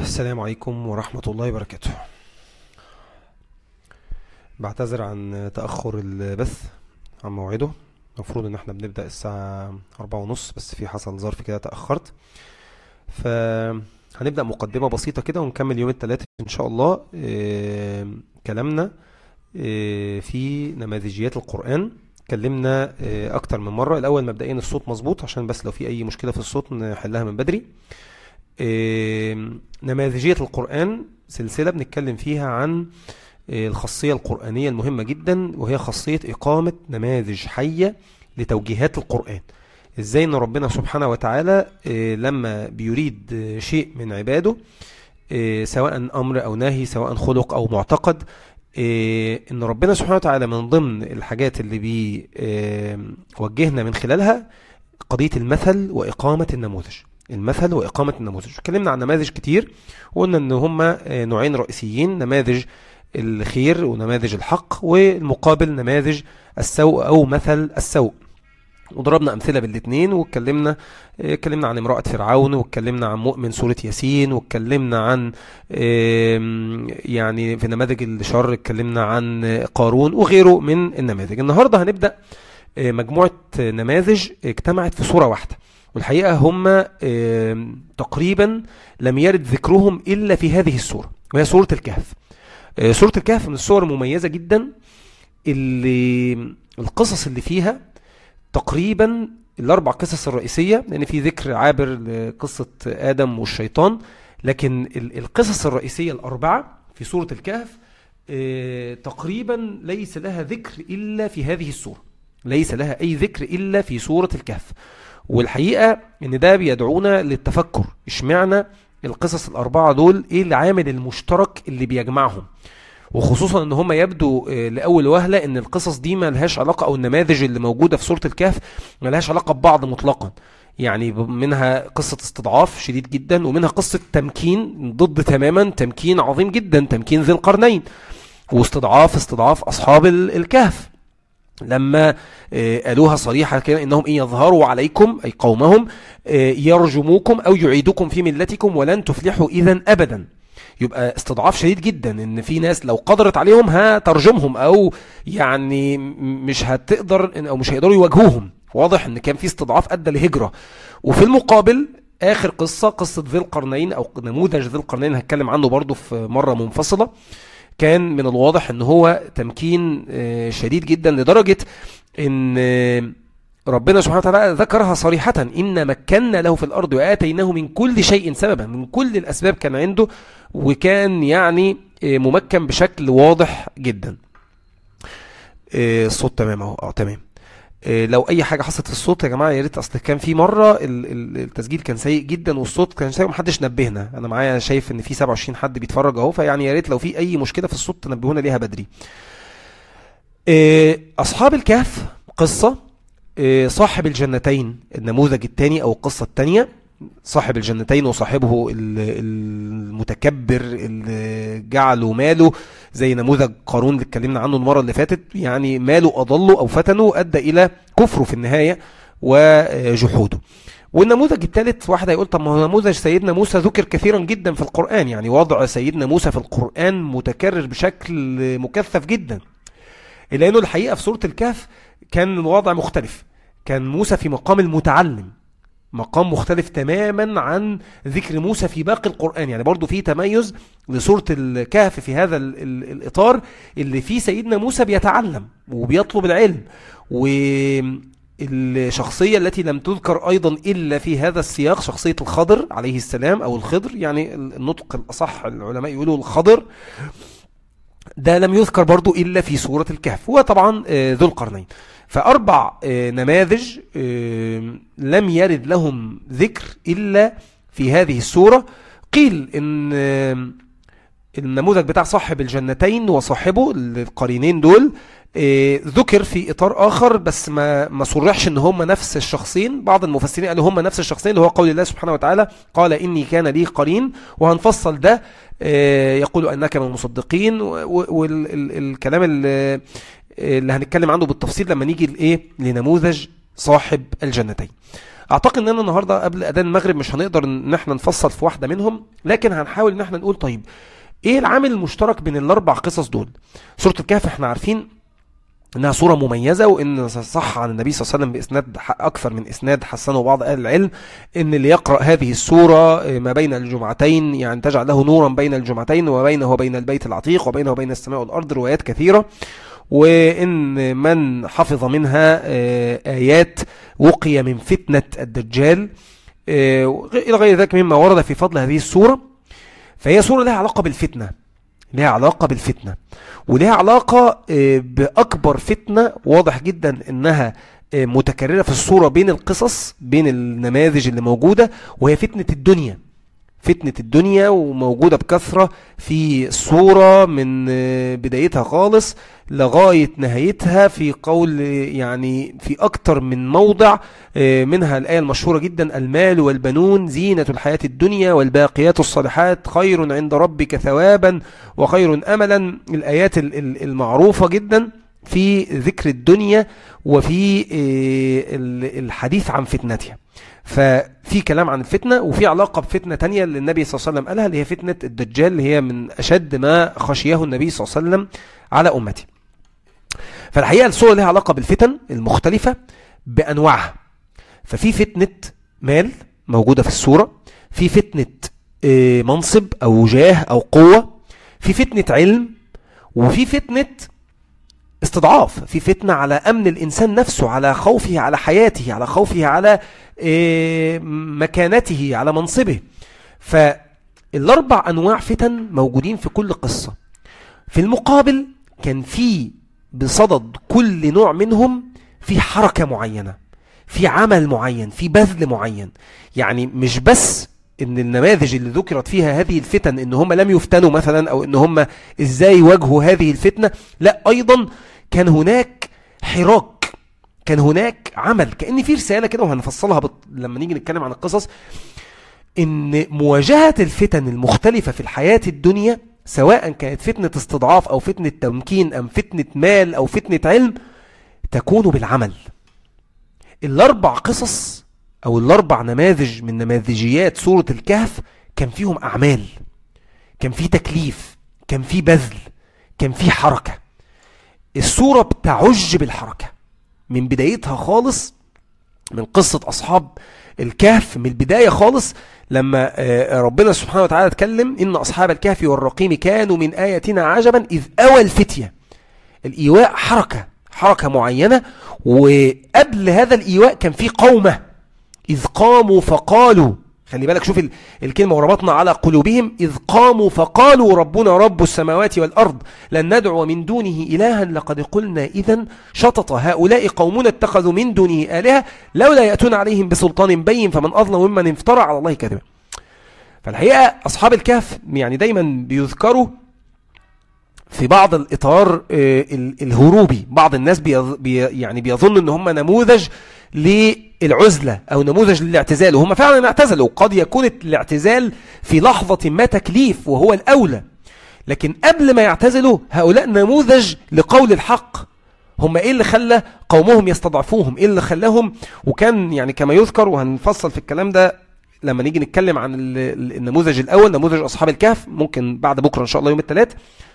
السلام عليكم ورحمة الله وبركاته بعتذر عن تأخر البث عن موعده المفروض ان احنا بنبدأ الساعة أربعة ونص بس في حصل ظرف كده تأخرت فهنبدأ مقدمة بسيطة كده ونكمل يوم الثلاث ان شاء الله آه، كلامنا آه، في نماذجيات القرآن اتكلمنا آه، اكتر من مرة الاول مبدئيا الصوت مظبوط عشان بس لو في اي مشكلة في الصوت نحلها من بدري آه، نماذجية القرآن سلسلة بنتكلم فيها عن آه، الخاصية القرآنية المهمة جدا وهي خاصية إقامة نماذج حية لتوجيهات القرآن ازاي ان ربنا سبحانه وتعالى آه، لما بيريد آه، شيء من عباده آه، سواء أمر أو نهي سواء خلق أو معتقد آه، ان ربنا سبحانه وتعالى من ضمن الحاجات اللي بيوجهنا من خلالها قضية المثل وإقامة النموذج المثل وإقامة النموذج اتكلمنا عن نماذج كتير وقلنا ان هما آه، نوعين رئيسيين نماذج الخير ونماذج الحق والمقابل نماذج السوء أو مثل السوء وضربنا أمثلة بالاثنين واتكلمنا آه، اتكلمنا عن امرأة فرعون واتكلمنا عن مؤمن سورة ياسين واتكلمنا عن آم، يعني في نماذج الشر اتكلمنا عن آه، قارون وغيره من النماذج النهاردة هنبدأ آه، مجموعة آه، نماذج اجتمعت في صورة واحدة والحقيقة هم آم، تقريبا لم يرد ذكرهم إلا في هذه السورة وهي سورة الكهف آه، سورة الكهف من الصور المميزة جدا اللي القصص اللي فيها تقريبا الأربع قصص الرئيسية لأن في ذكر عابر لقصة آدم والشيطان لكن ال- القصص الرئيسية الأربعة في سورة الكهف آه، تقريبا ليس لها ذكر إلا في هذه السورة ليس لها أي ذكر إلا في سورة الكهف والحقيقة ان ده بيدعونا للتفكر اشمعنى القصص الاربعة دول ايه العامل المشترك اللي بيجمعهم وخصوصا ان هم يبدو آه، لاول وهلة ان القصص دي ما لهاش علاقة او النماذج اللي موجودة في سورة الكهف ما لهاش علاقة ببعض مطلقا يعني ب- منها قصة استضعاف شديد جدا ومنها قصة تمكين ضد تماما تمكين عظيم جدا تمكين ذي القرنين واستضعاف استضعاف اصحاب ال- الكهف لما آه، قالوها صريحة كده إنهم إن يظهروا عليكم أي قومهم آه، يرجموكم أو يعيدوكم في ملتكم ولن تفلحوا إذا أبدا يبقى استضعاف شديد جدا ان في ناس لو قدرت عليهم هترجمهم او يعني م- مش هتقدر إن- او مش هيقدروا يواجهوهم واضح ان كان في استضعاف ادى لهجرة وفي المقابل اخر قصة قصة ذي القرنين او نموذج ذي القرنين هتكلم عنه برضو في مرة منفصلة كان من الواضح ان هو تمكين آه، شديد جدا لدرجة ان آه، ربنا سبحانه وتعالى ذكرها صريحة إن مكنا له في الأرض وآتيناه من كل شيء سببا من كل الأسباب كان عنده وكان يعني آه، ممكن بشكل واضح جدا آه، الصوت تمام اهو اه تمام آه، لو اي حاجه حصلت في الصوت يا جماعه يا ريت اصل كان في مره ال- ال- التسجيل كان سيء جدا والصوت كان سيء ومحدش نبهنا انا معايا شايف ان في 27 حد بيتفرج اهو فيعني يا ريت لو في اي مشكله في الصوت تنبهونا ليها بدري آه، اصحاب الكهف قصه آه، صاحب الجنتين النموذج الثاني او القصه الثانيه صاحب الجنتين وصاحبه ال- المتكبر اللي جعله ماله زي نموذج قارون اللي اتكلمنا عنه المره اللي فاتت يعني ماله اضله او فتنه ادى الى كفره في النهايه وجحوده والنموذج الثالث واحد هيقول طب ما هو نموذج سيدنا موسى ذكر كثيرا جدا في القرآن يعني وضع سيدنا موسى في القرآن متكرر بشكل مكثف جدا إلا أنه الحقيقة في سورة الكهف كان الوضع مختلف كان موسى في مقام المتعلم مقام مختلف تماما عن ذكر موسى في باقي القرآن يعني برضو في تميز لسورة الكهف في هذا ال ال الإطار اللي فيه سيدنا موسى بيتعلم وبيطلب العلم والشخصية التي لم تذكر أيضا إلا في هذا السياق شخصية الخضر عليه السلام أو الخضر يعني النطق الأصح العلماء يقولوا الخضر ده لم يذكر برضو إلا في سورة الكهف هو طبعا آه، ذو القرنين فأربع آه، نماذج آه، لم يرد لهم ذكر إلا في هذه السورة قيل إن آه، النموذج بتاع صاحب الجنتين وصاحبه القرينين دول آه، ذكر في إطار آخر بس ما ما صرحش إن هم نفس الشخصين بعض المفسرين قالوا هم نفس الشخصين اللي هو قول الله سبحانه وتعالى قال إني كان لي قرين وهنفصل ده آه، يقول أنك من المصدقين والكلام اللي اللي هنتكلم عنه بالتفصيل لما نيجي لايه لنموذج صاحب الجنتين اعتقد اننا النهارده قبل اذان المغرب مش هنقدر ان احنا نفصل في واحده منهم لكن هنحاول ان احنا نقول طيب ايه العامل المشترك بين الاربع قصص دول سوره الكهف احنا عارفين انها صوره مميزه وان صح عن النبي صلى الله عليه وسلم باسناد اكثر من اسناد حسنه بعض اهل العلم ان اللي يقرا هذه السوره ما بين الجمعتين يعني تجعل له نورا بين الجمعتين وبينه وبين البيت العتيق وبينه وبين السماء والارض روايات كثيره وإن من حفظ منها آيات وقي من فتنة الدجال إلى غير ذلك مما ورد في فضل هذه السورة فهي سورة لها علاقة بالفتنة لها علاقة بالفتنة ولها علاقة بأكبر فتنة واضح جدا إنها متكررة في الصورة بين القصص بين النماذج اللي موجودة وهي فتنة الدنيا فتنة الدنيا وموجودة بكثرة في الصورة من بدايتها خالص لغاية نهايتها في قول يعني في أكتر من موضع منها الآية المشهورة جدا المال والبنون زينة الحياة الدنيا والباقيات الصالحات خير عند ربك ثوابا وخير أملا الآيات المعروفة جدا في ذكر الدنيا وفي الحديث عن فتنتها ففي كلام عن الفتنة وفي علاقة بفتنة تانية اللي النبي صلى الله عليه وسلم قالها اللي هي فتنة الدجال اللي هي من أشد ما خشيه النبي صلى الله عليه وسلم على أمته فالحقيقة الصورة لها علاقة بالفتن المختلفة بأنواعها ففي فتنة مال موجودة في الصورة في فتنة منصب أو جاه أو قوة في فتنة علم وفي فتنة استضعاف في فتنة على أمن الإنسان نفسه على خوفه على حياته على خوفه على مكانته على منصبه فالأربع أنواع فتن موجودين في كل قصة في المقابل كان في بصدد كل نوع منهم في حركة معينة في عمل معين في بذل معين يعني مش بس ان النماذج اللي ذكرت فيها هذه الفتن ان هم لم يفتنوا مثلا او ان هم ازاي واجهوا هذه الفتنة لا ايضا كان هناك حراك كان هناك عمل كأن في رسالة كده وهنفصلها بط... لما نيجي نتكلم عن القصص ان مواجهة الفتن المختلفة في الحياة الدنيا سواء كانت فتنة استضعاف او فتنة تمكين ام فتنة مال او فتنة علم تكون بالعمل الاربع قصص او الاربع نماذج من نماذجيات سورة الكهف كان فيهم اعمال كان في تكليف كان في بذل كان في حركة السورة بتعج بالحركة من بدايتها خالص من قصة أصحاب الكهف من البداية خالص لما ربنا سبحانه وتعالى اتكلم إن أصحاب الكهف والرقيم كانوا من آياتنا عجبا إذ أوى الفتية الإيواء حركة حركة معينة وقبل هذا الإيواء كان في قومة إذ قاموا فقالوا خلي بالك شوف الكلمة وربطنا على قلوبهم إذ قاموا فقالوا ربنا رب السماوات والأرض لن ندعو من دونه إلها لقد قلنا إذا شطط هؤلاء قومنا اتخذوا من دونه آلهة لولا يأتون عليهم بسلطان بين فمن أظلم ممن افترى على الله كذبا فالحقيقة أصحاب الكهف يعني دايما بيذكروا في بعض الإطار الهروبي بعض الناس بي يعني بيظن ان هم نموذج للعزلة أو نموذج للاعتزال وهم فعلا اعتزلوا قد يكون الاعتزال في لحظة ما تكليف وهو الأولى لكن قبل ما يعتزلوا هؤلاء نموذج لقول الحق هم ايه اللي خلى قومهم يستضعفوهم ايه اللي خلاهم وكان يعني كما يذكر وهنفصل في الكلام ده لما نيجي نتكلم عن النموذج الاول نموذج اصحاب الكهف ممكن بعد بكره ان شاء الله يوم الثلاث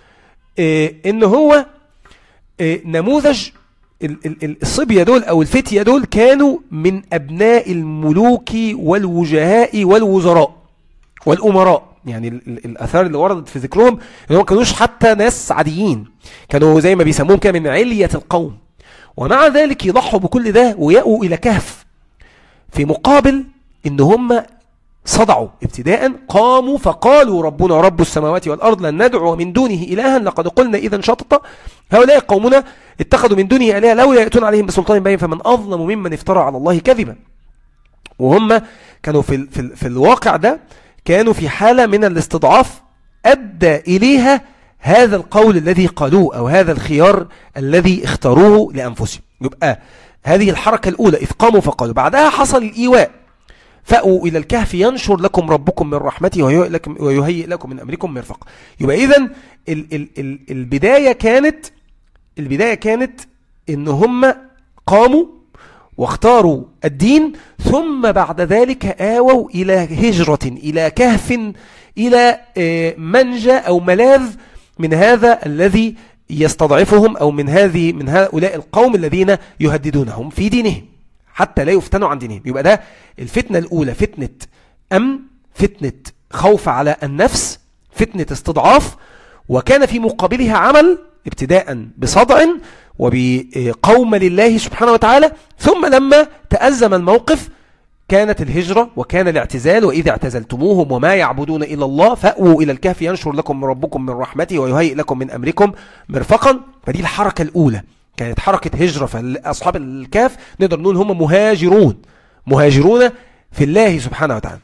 إيه ان هو إيه نموذج الصبية دول او الفتية دول كانوا من ابناء الملوك والوجهاء والوزراء والامراء يعني الاثار اللي وردت في ذكرهم انهم كانوش حتى ناس عاديين كانوا زي ما بيسموهم كده من علية القوم ومع ذلك يضحوا بكل ده ويأوا الى كهف في مقابل ان هم صدعوا ابتداء قاموا فقالوا ربنا رب السماوات والأرض لن ندعو من دونه إلها لقد قلنا إذا شطط هؤلاء قومنا اتخذوا من دونه إلها لولا يأتون عليهم بسلطان بين فمن أظلم ممن افترى على الله كذبا وهم كانوا في, في, في الواقع ده كانوا في حالة من الاستضعاف أدى إليها هذا القول الذي قالوه أو هذا الخيار الذي اختاروه لأنفسهم يبقى هذه الحركة الأولى إذ قاموا فقالوا بعدها حصل الإيواء فأووا إلى الكهف ينشر لكم ربكم من رحمته ويهيئ لكم من أمركم مرفقا يبقى إذن ال ال ال البداية كانت البداية كانت إن هم قاموا واختاروا الدين ثم بعد ذلك آووا إلى هجرة إلى كهف إلى آه، منجى أو ملاذ من هذا الذي يستضعفهم أو من هذه من هؤلاء القوم الذين يهددونهم في دينهم حتى لا يفتنوا عن دينهم يبقى ده الفتنة الأولى فتنة أمن فتنة خوف على النفس فتنة استضعاف وكان في مقابلها عمل ابتداء بصدع وبقوم لله سبحانه وتعالى ثم لما تأزم الموقف كانت الهجرة وكان الاعتزال وإذا اعتزلتموهم وما يعبدون إلا الله فأووا إلى الكهف ينشر لكم من ربكم من رحمته ويهيئ لكم من أمركم مرفقا فدي الحركة الأولى كانت حركة هجرة فأصحاب الكهف نقدر نقول هم مهاجرون مهاجرون في الله سبحانه وتعالى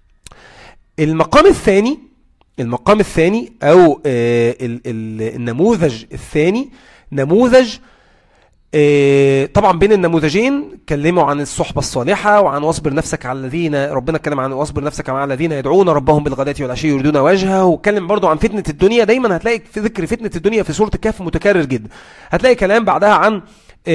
المقام الثاني المقام الثاني أو آه، النموذج الثاني نموذج آه، طبعا بين النموذجين كلموا عن الصحبة الصالحة وعن واصبر نفسك على الذين ربنا اتكلم عن واصبر نفسك على الذين يدعون ربهم بالغداة والعشي يريدون وجهه واتكلم برضو عن فتنة الدنيا دايما هتلاقي في ذكر فتنة الدنيا في سورة الكهف متكرر جدا هتلاقي كلام بعدها عن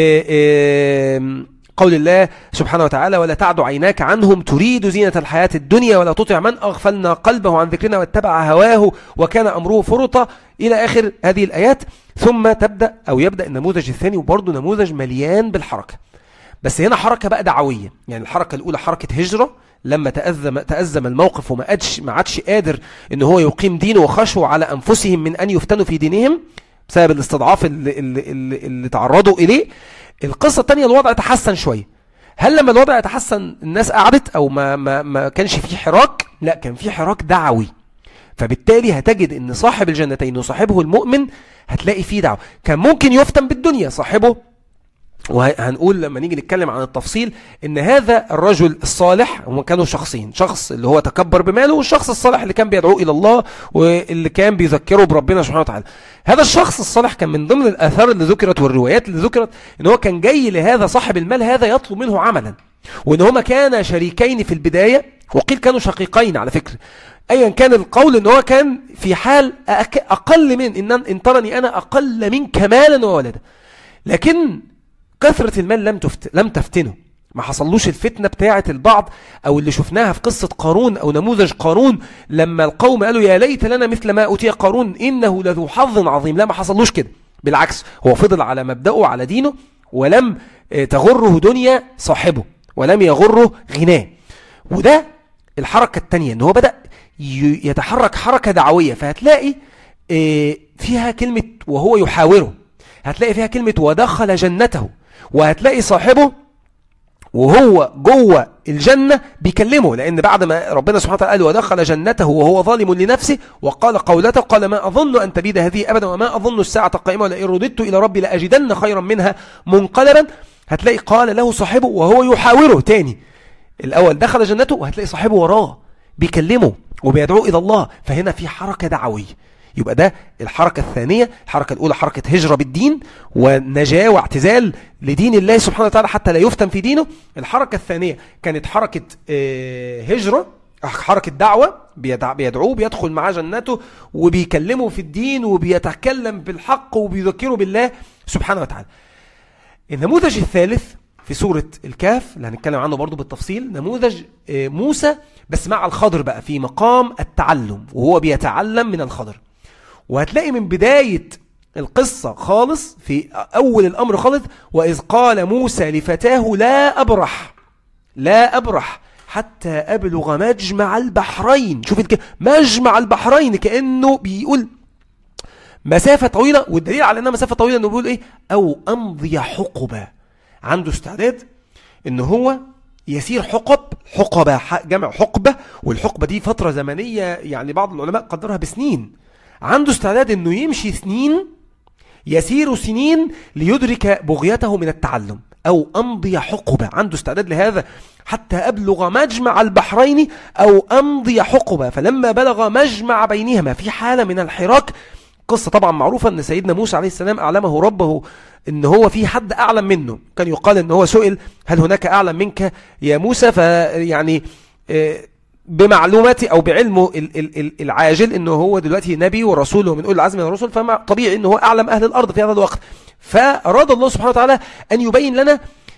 آه، قول الله سبحانه وتعالى ولا تعد عيناك عنهم تريد زينة الحياة الدنيا ولا تطع من أغفلنا قلبه عن ذكرنا واتبع هواه وكان أمره فرطا إلى آخر هذه الآيات ثم تبدأ أو يبدأ النموذج الثاني وبرضه نموذج مليان بالحركة بس هنا حركة بقى دعوية يعني الحركة الأولى حركة هجرة لما تأزم, تأزم الموقف وما عادش ما عادش قادر ان هو يقيم دينه وخشوا على أنفسهم من أن يفتنوا في دينهم بسبب الاستضعاف اللي, اللي, اللي, اللي تعرضوا إليه القصة الثانية الوضع تحسن شوية هل لما الوضع يتحسن الناس قعدت او ما, ما, ما كانش في حراك لا كان في حراك دعوي فبالتالي هتجد ان صاحب الجنتين وصاحبه المؤمن هتلاقي فيه دعوة كان ممكن يفتن بالدنيا صاحبه وهنقول لما نيجي نتكلم عن التفصيل ان هذا الرجل الصالح هم كانوا شخصين شخص اللي هو تكبر بماله والشخص الصالح اللي كان بيدعوه الى الله واللي كان بيذكره بربنا سبحانه وتعالى هذا الشخص الصالح كان من ضمن الاثار اللي ذكرت والروايات اللي ذكرت ان هو كان جاي لهذا صاحب المال هذا يطلب منه عملا وان هما كانا شريكين في البداية وقيل كانوا شقيقين على فكرة ايا كان القول ان هو كان في حال اقل من ان, إن ترني انا اقل منك مالا وولدا لكن كثرة المال لم تفت... لم تفتنه ما حصلوش الفتنة بتاعة البعض او اللي شفناها في قصة قارون او نموذج قارون لما القوم قالوا يا ليت لنا مثل ما أوتي قارون إنه لذو حظ عظيم لا ما حصلوش كده بالعكس هو فضل على مبدأه على دينه ولم آه، تغره دنيا صاحبه ولم يغره غناه وده الحركة التانية ان هو بدأ يتحرك حركة دعوية فهتلاقي آه، فيها كلمة وهو يحاوره هتلاقي فيها كلمة ودخل جنته وهتلاقي صاحبه وهو جوه الجنة بيكلمه لأن بعد ما ربنا سبحانه وتعالى قال ودخل جنته وهو ظالم لنفسه وقال قولته قال ما أظن أن تبيد هذه أبدا وما أظن الساعة قائمة ولئن رددت إلى ربي لأجدن خيرا منها منقلبا هتلاقي قال له صاحبه وهو يحاوره تاني الأول دخل جنته وهتلاقي صاحبه وراه بيكلمه وبيدعوه إلى الله فهنا في حركة دعوية يبقى ده الحركة الثانية الحركة الأولى حركة هجرة بالدين ونجاة واعتزال لدين الله سبحانه وتعالى حتى لا يفتن في دينه الحركة الثانية كانت حركة آه، هجرة حركة دعوة بيدعوه بيدخل معاه جنته وبيكلمه في الدين وبيتكلم بالحق وبيذكره بالله سبحانه وتعالى النموذج الثالث في سورة الكاف اللي هنتكلم عنه برضو بالتفصيل نموذج آه، موسى بس مع الخضر بقى في مقام التعلم وهو بيتعلم من الخضر وهتلاقي من بداية القصة خالص في أول الأمر خالص وإذ قال موسى لفتاه لا أبرح لا أبرح حتى أبلغ مجمع البحرين شوف مجمع البحرين كأنه بيقول مسافة طويلة والدليل على أنها مسافة طويلة أنه بيقول إيه أو أمضي حقبة عنده استعداد أنه هو يسير حقب حقبة جمع حقبة والحقبة دي فترة زمنية يعني بعض العلماء قدرها بسنين عنده استعداد انه يمشي سنين يسير سنين ليدرك بغيته من التعلم او امضي حقبة عنده استعداد لهذا حتى ابلغ مجمع البحرين او امضي حقبة فلما بلغ مجمع بينهما في حالة من الحراك قصة طبعا معروفة ان سيدنا موسى عليه السلام اعلمه ربه ان هو في حد اعلم منه كان يقال ان هو سئل هل هناك اعلم منك يا موسى فيعني آه، بمعلوماتي او بعلمه العاجل انه هو دلوقتي نبي ورسول ومن اولي العزم من الرسل فطبيعي انه هو اعلم اهل الارض في هذا الوقت فاراد الله سبحانه وتعالى ان يبين لنا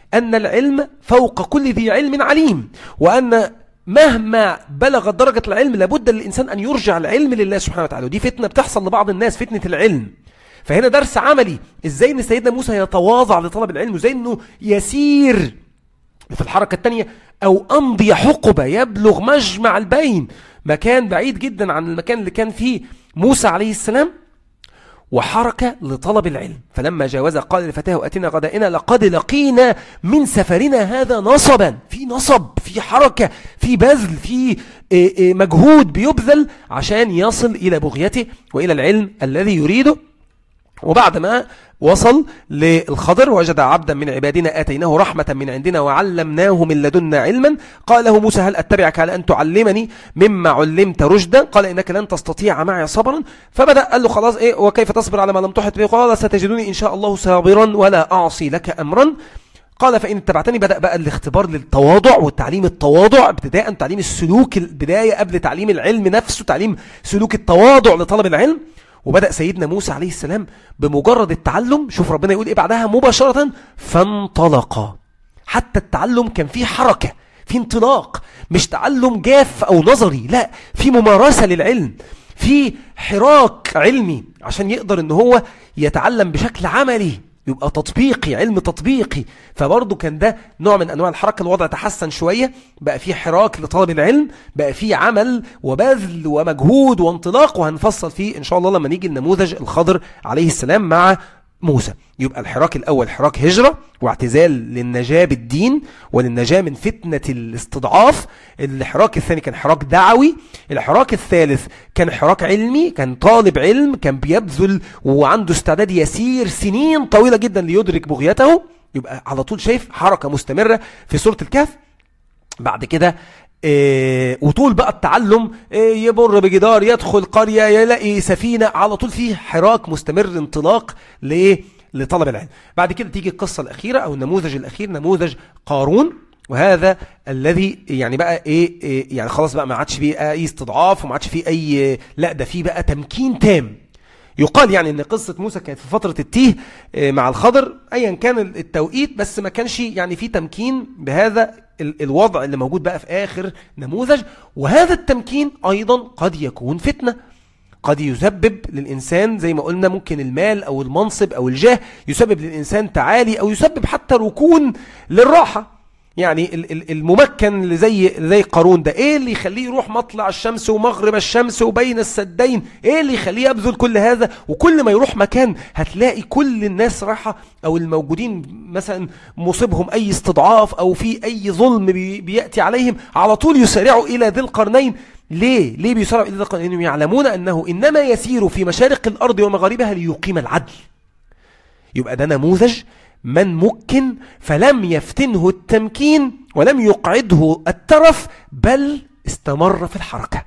أن العلم فوق كل ذي علم عليم وأن مهما بلغت درجة العلم لابد للإنسان أن يرجع العلم لله سبحانه وتعالى ودي فتنة بتحصل لبعض الناس فتنة العلم فهنا درس عملي ازاي ان سيدنا موسى يتواضع لطلب العلم وازاي انه يسير في الحركة الثانية او امضي حقبة يبلغ مجمع البين مكان بعيد جدا عن المكان اللي كان فيه موسى عليه السلام وحركة لطلب العلم فلما جاوز قال لفتاه أتنا غدائنا لقد لقينا من سفرنا هذا نصبا في نصب في حركة في بذل في مجهود بيبذل عشان يصل إلى بغيته وإلى العلم الذي يريده وبعد ما وصل للخضر وجد عبدا من عبادنا آتيناه رحمة من عندنا وعلمناه من لدنا علما قال له موسى هل أتبعك على أن تعلمني مما علمت رشدا قال إنك لن تستطيع معي صبرا فبدأ قال له خلاص إيه وكيف تصبر على ما لم تحط به قال ستجدني إن شاء الله صابرا ولا أعصي لك أمرا قال فإن اتبعتني بدأ بقى الاختبار للتواضع والتعليم التواضع ابتداء تعليم السلوك البداية قبل تعليم العلم نفسه تعليم سلوك التواضع لطلب العلم وبدأ سيدنا موسى عليه السلام بمجرد التعلم شوف ربنا يقول إيه بعدها مباشرة فانطلق حتى التعلم كان فيه حركة في انطلاق مش تعلم جاف أو نظري لا في ممارسة للعلم في حراك علمي عشان يقدر ان هو يتعلم بشكل عملي يبقى تطبيقي علم تطبيقي فبرضه كان ده نوع من أنواع الحركة الوضع تحسن شوية بقى فيه حراك لطلب العلم بقى فيه عمل وبذل ومجهود وانطلاق وهنفصل فيه إن شاء الله لما نيجي النموذج الخضر عليه السلام مع موسى يبقى الحراك الأول حراك هجرة واعتزال للنجاة بالدين وللنجاة من فتنة الاستضعاف الحراك الثاني كان حراك دعوي الحراك الثالث كان حراك علمي كان طالب علم كان بيبذل وعنده استعداد يسير سنين طويلة جدا ليدرك بغيته يبقى على طول شايف حركة مستمرة في سورة الكهف بعد كده إيه وطول بقى التعلم إيه يمر بجدار يدخل قرية يلاقي سفينة على طول فيه حراك مستمر انطلاق لإيه لطلب العلم بعد كده تيجي القصة الأخيرة أو النموذج الأخير نموذج قارون وهذا الذي يعني بقى إيه, إيه يعني خلاص بقى ما عادش فيه أي استضعاف وما عادش فيه أي لا ده فيه بقى تمكين تام يقال يعني ان قصة موسى كانت في فترة التيه مع الخضر ايا كان التوقيت بس ما كانش يعني في تمكين بهذا الوضع اللي موجود بقى في آخر نموذج وهذا التمكين أيضا قد يكون فتنة قد يسبب للإنسان زي ما قلنا ممكن المال أو المنصب أو الجاه يسبب للإنسان تعالي أو يسبب حتى ركون للراحة يعني الممكن اللي زي زي قارون ده ايه اللي يخليه يروح مطلع الشمس ومغرب الشمس وبين السدين ايه اللي يخليه يبذل كل هذا وكل ما يروح مكان هتلاقي كل الناس راحة او الموجودين مثلا مصيبهم اي استضعاف او في اي ظلم بيأتي عليهم على طول يسارعوا الى ذي القرنين ليه؟ ليه بيسارعوا الى ذي القرنين؟ لانهم يعلمون انه انما يسير في مشارق الارض ومغاربها ليقيم العدل يبقى ده نموذج من مكن فلم يفتنه التمكين ولم يقعده الترف بل استمر في الحركة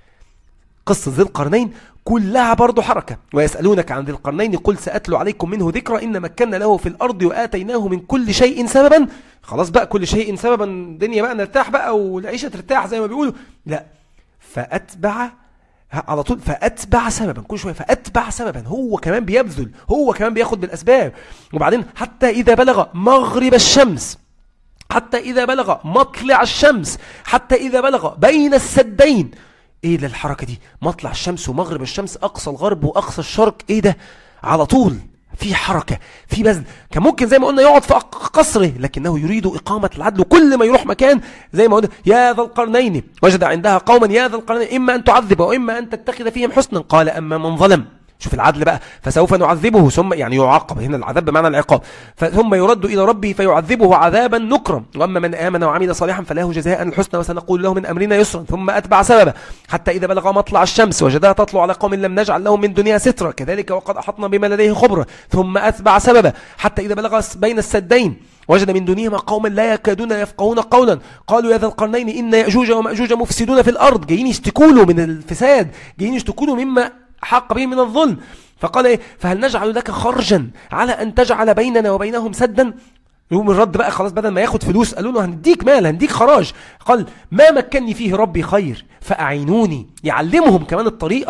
قصة ذي القرنين كلها برضو حركة ويسألونك عن ذي القرنين قل سأتلو عليكم منه ذكرى إن مكنا له في الأرض وآتيناه من كل شيء سببا خلاص بقى كل شيء سببا الدنيا بقى نرتاح بقى والعيشة ترتاح زي ما بيقولوا لا فأتبع على طول فأتبع سببا كل شوية فأتبع سببا هو كمان بيبذل هو كمان بياخد بالأسباب وبعدين حتى إذا بلغ مغرب الشمس حتى إذا بلغ مطلع الشمس حتى إذا بلغ بين السدين إيه ده الحركة دي مطلع الشمس ومغرب الشمس أقصى الغرب وأقصى الشرق إيه ده على طول في حركة في بذل كان ممكن زي ما قلنا يقعد في قصره لكنه يريد إقامة العدل كل ما يروح مكان زي ما قلنا يا ذا القرنين وجد عندها قوما يا ذا القرنين إما أن تعذب وإما أن تتخذ فيهم حسنا قال أما من ظلم شوف العدل بقى فسوف نعذبه ثم يعني يعاقب هنا العذاب بمعنى العقاب ثم يرد إلى ربه فيعذبه عذابا نكرا وأما من آمن وعمل صالحا فله جزاء الحسنى وسنقول له من أمرنا يسرا ثم أتبع سببا حتى إذا بلغ مطلع الشمس وجدها تطلع على قوم لم نجعل لهم من دنيا سترا كذلك وقد أحطنا بما لديه خبرا ثم أتبع سببا حتى إذا بلغ بين السدين وجد من دونهما قوما لا يكادون يفقهون قولا قالوا يا ذا القرنين إن يأجوج ومأجوج مفسدون في الأرض جايين يشتكوا له من الفساد جايين يشتكوا له مما حق به من الظلم فقال إيه فهل نجعل لك خرجا على أن تجعل بيننا وبينهم سدا يقوم الرد بقى خلاص بدل ما ياخد فلوس قالوا له هنديك مال هنديك خراج قال ما مكنني فيه ربي خير فأعينوني يعلمهم كمان الطريقة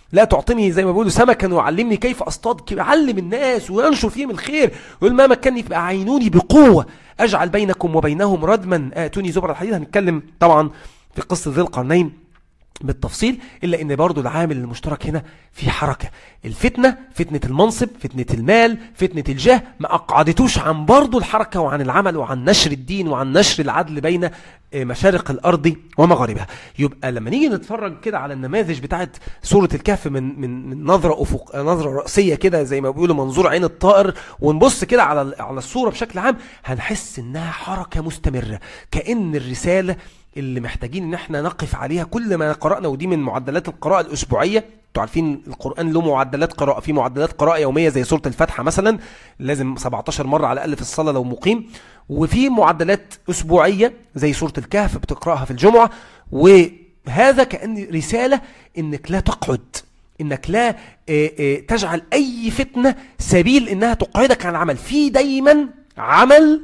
لا تعطيني زي ما بيقولوا سمكا وعلمني كيف اصطاد يعلم الناس وينشر فيهم الخير يقول ما مكنني فاعينوني بقوه اجعل بينكم وبينهم ردما اتوني زبر الحديد هنتكلم طبعا في قصه ذي القرنين بالتفصيل إلا أن برضو العامل المشترك هنا في حركة الفتنة فتنة المنصب فتنة المال فتنة الجاه ما أقعدتوش عن برضو الحركة وعن العمل وعن نشر الدين وعن نشر العدل بين آه، مشارق الأرض ومغاربها يبقى لما نيجي نتفرج كده على النماذج بتاعت سورة الكهف من, من, من نظرة, أفق نظرة رأسية كده زي ما بيقولوا منظور عين الطائر ونبص كده على, على الصورة بشكل عام هنحس إنها حركة مستمرة كأن الرسالة اللي محتاجين ان احنا نقف عليها كل ما قرأنا ودي من معدلات القراءة الأسبوعية انتوا عارفين القرآن له معدلات قراءة في معدلات قراءة يومية زي سورة الفاتحة مثلا لازم 17 مرة على الأقل في الصلاة لو مقيم وفي معدلات أسبوعية زي سورة الكهف بتقرأها في الجمعة وهذا كأن رسالة انك لا تقعد انك لا آه، آه، تجعل اي فتنة سبيل انها تقعدك عن العمل في دايما عمل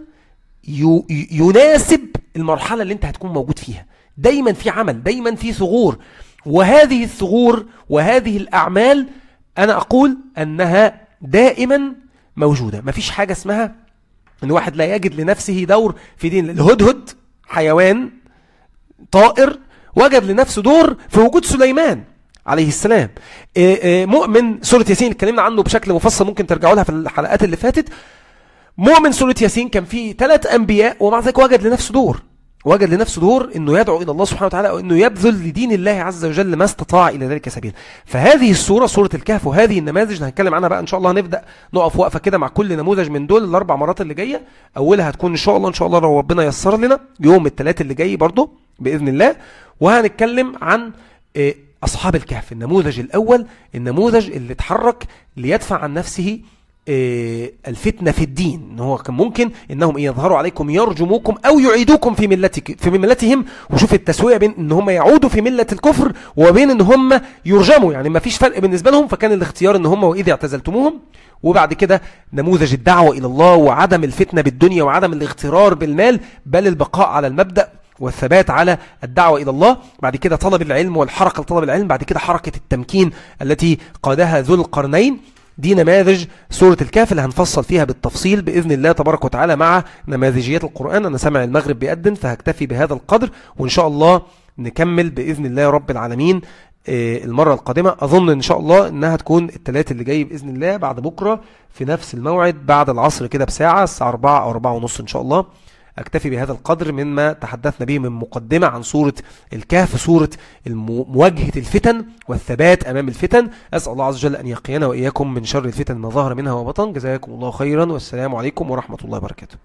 يناسب المرحلة اللي انت هتكون موجود فيها دايما في عمل دايما في ثغور وهذه الثغور وهذه الأعمال أنا أقول أنها دائما موجودة مفيش حاجة اسمها أن واحد لا يجد لنفسه دور في دين الهدهد حيوان طائر وجد لنفسه دور في وجود سليمان عليه السلام مؤمن سورة ياسين اتكلمنا عنه بشكل مفصل ممكن ترجعوا لها في الحلقات اللي فاتت مؤمن سورة ياسين كان فيه ثلاث أنبياء ومع ذلك وجد لنفسه دور وجد لنفسه دور انه يدعو الى الله سبحانه وتعالى وانه يبذل لدين الله عز وجل ما استطاع الى ذلك سبيلا فهذه الصوره سوره الكهف وهذه النماذج اللي هنتكلم عنها بقى ان شاء الله هنبدا نقف وقفه كده مع كل نموذج من دول الاربع مرات اللي جايه اولها هتكون ان شاء الله ان شاء الله لو ربنا يسر لنا يوم الثلاث اللي جاي برضه باذن الله وهنتكلم عن آه، اصحاب الكهف النموذج الاول النموذج اللي اتحرك ليدفع عن نفسه آه، الفتنة في الدين ان هو كان ممكن انهم يظهروا عليكم يرجموكم او يعيدوكم في ملتك في ملتهم وشوف التسوية بين ان هم يعودوا في ملة الكفر وبين ان هم يرجموا يعني ما فيش فرق بالنسبة لهم فكان الاختيار ان هم واذا اعتزلتموهم وبعد كده نموذج الدعوة الى الله وعدم الفتنة بالدنيا وعدم الاغترار بالمال بل البقاء على المبدأ والثبات على الدعوة إلى الله بعد كده طلب العلم والحركة لطلب العلم بعد كده حركة التمكين التي قادها ذو القرنين دي نماذج سورة الكهف اللي هنفصل فيها بالتفصيل بإذن الله تبارك وتعالى مع نماذجيات القرآن أنا سامع المغرب بيأذن فهكتفي بهذا القدر وإن شاء الله نكمل بإذن الله رب العالمين آه، المرة القادمة أظن إن شاء الله إنها تكون الثلاث اللي جاي بإذن الله بعد بكرة في نفس الموعد بعد العصر كده بساعة الساعة 4 أو 4 ونص إن شاء الله أكتفي بهذا القدر مما تحدثنا به من مقدمة عن سورة الكهف سورة مواجهة الفتن والثبات أمام الفتن أسأل الله عز وجل أن يقينا وإياكم من شر الفتن ما ظهر منها وبطن جزاكم الله خيرا والسلام عليكم ورحمة الله وبركاته